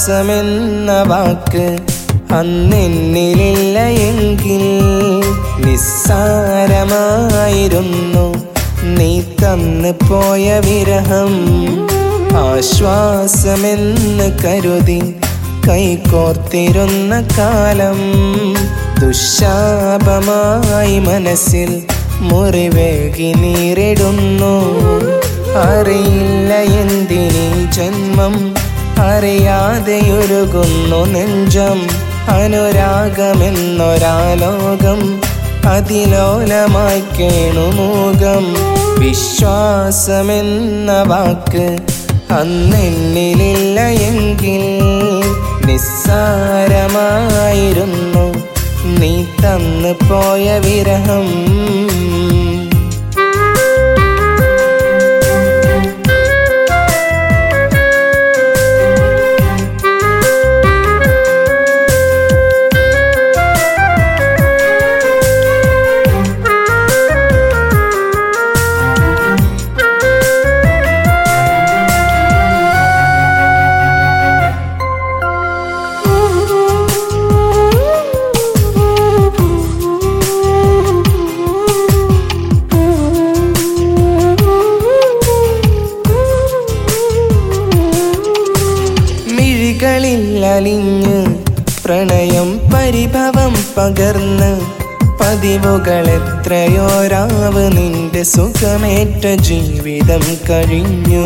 വിശ്വാസമെന്ന വാക്ക് അന്നെന്നിലില്ല എങ്കിൽ നിസ്സാരമായിരുന്നു നീ തന്നു പോയ വിരഹം ആശ്വാസമെന്ന് കരുതി കൈകോർത്തിരുന്ന കാലം ദുശാപമായി മനസ്സിൽ മുറിവേകി നീറിടുന്നു അറിയില്ല എന്തിനീ ജന്മം അറിയാതെയൊരുകുന്നു നെഞ്ചം അനുരാഗമെന്നൊരാലോകം അതിലോലമായി കേണുമൂകം വിശ്വാസമെന്ന വാക്ക് അന്നെന്നിലില്ല എങ്കിൽ നിസ്സാരമായിരുന്നു നീ തന്നു പോയ വിരഹം മിഴികളിൽ അലിഞ്ഞ് പ്രണയം പരിഭവം പകർന്ന് പതിവുകൾ എത്രയോ രാവ് നിന്റെ സുഖമേറ്റ ജീവിതം കഴിഞ്ഞു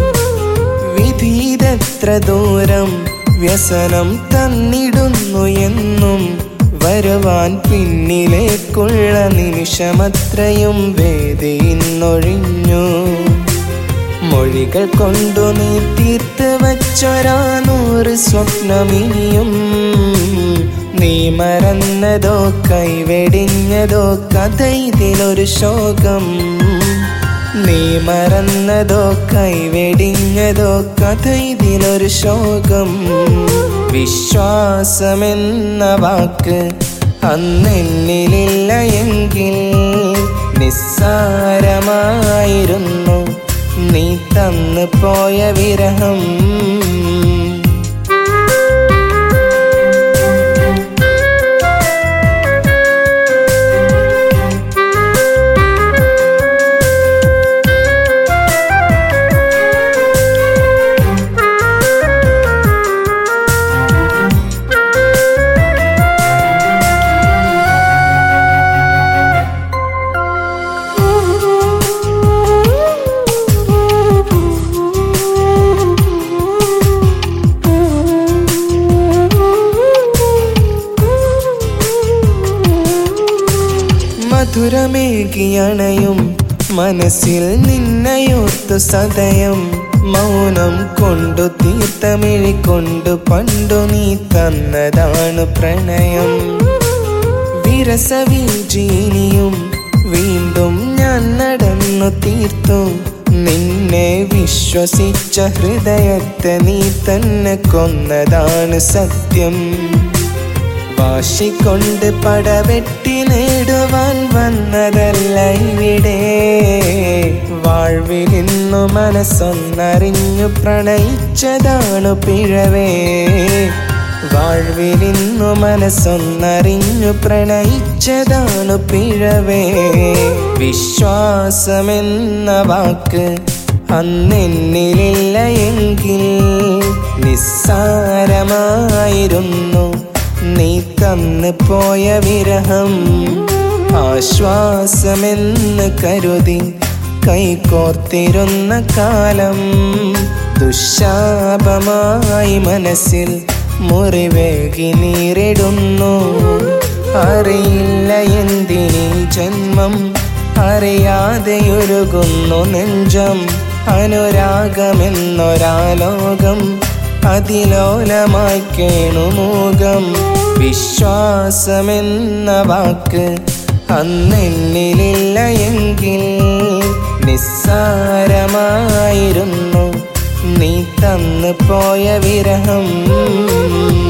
വിധീതത്ര ദൂരം വ്യസനം തന്നിടുന്നു എന്നും വരുവാൻ പിന്നിലേക്കുള്ള നിമിഷമത്രയും വേദിയിന്നൊഴിഞ്ഞു മൊഴികൾ കൊണ്ടു നീ തീർത്ത് വച്ചൊരാ നൂറ് സ്വപ്നമിനിയും നീ മറന്നതോ കൈവെടിഞ്ഞതോ കഥ ഇതിലൊരു ശോകം നീ മറന്നതോ കൈവെടിഞ്ഞതോ കഥ ഇതിലൊരു ശോകം വിശ്വാസമെന്ന വാക്ക് അന്നെന്നിലില്ല എങ്കിൽ നിസ്സാരമായിരുന്നു നീ തന്നു പോയ വിരഹം മധുരമേകിയണയും മനസ്സിൽ നിന്നയോർത്തു സദയം മൗനം കൊണ്ടു തീർത്തമിഴി കൊണ്ടു പണ്ടു നീ തന്നതാണ് പ്രണയം വിരസവീജീനിയും വീണ്ടും ഞാൻ നടന്നു തീർത്തു നിന്നെ വിശ്വസിച്ച ഹൃദയത്തെ നീ തന്നെ കൊന്നതാണ് സത്യം വാശിക്കൊണ്ട് പടവെട്ടി നേടുവാൻ വന്നതല്ല ഇവിടെ വാഴ്വിലിന്നു മനസ്സൊന്നറിഞ്ഞു പ്രണയിച്ചതാണു പിഴവേ വാഴ്വിലിന്നു മനസ്സൊന്നറിഞ്ഞു പ്രണയിച്ചതാണു പിഴവേ വിശ്വാസമെന്ന വാക്ക് അന്നെന്നിലില്ല എങ്കിൽ നിസ്സാരമായിരുന്നു നീ തന്നു പോയ വിരഹം ആശ്വാസമെന്ന് കരുതി കൈകോർത്തിരുന്ന കാലം ദുശാപമായി മനസ്സിൽ മുറിവേകി നീറിടുന്നു അറിയില്ല എന്തിനീ ജന്മം അറിയാതെയൊരുകുന്നു നെഞ്ചം അനുരാഗമെന്നൊരാലോകം അതിലോലമായി കേണുമൂകം വിശ്വാസമെന്ന വാക്ക് അന്നെന്നിലില്ല എങ്കിൽ നിസ്സാരമായിരുന്നു നീ തന്നു പോയ വിരഹം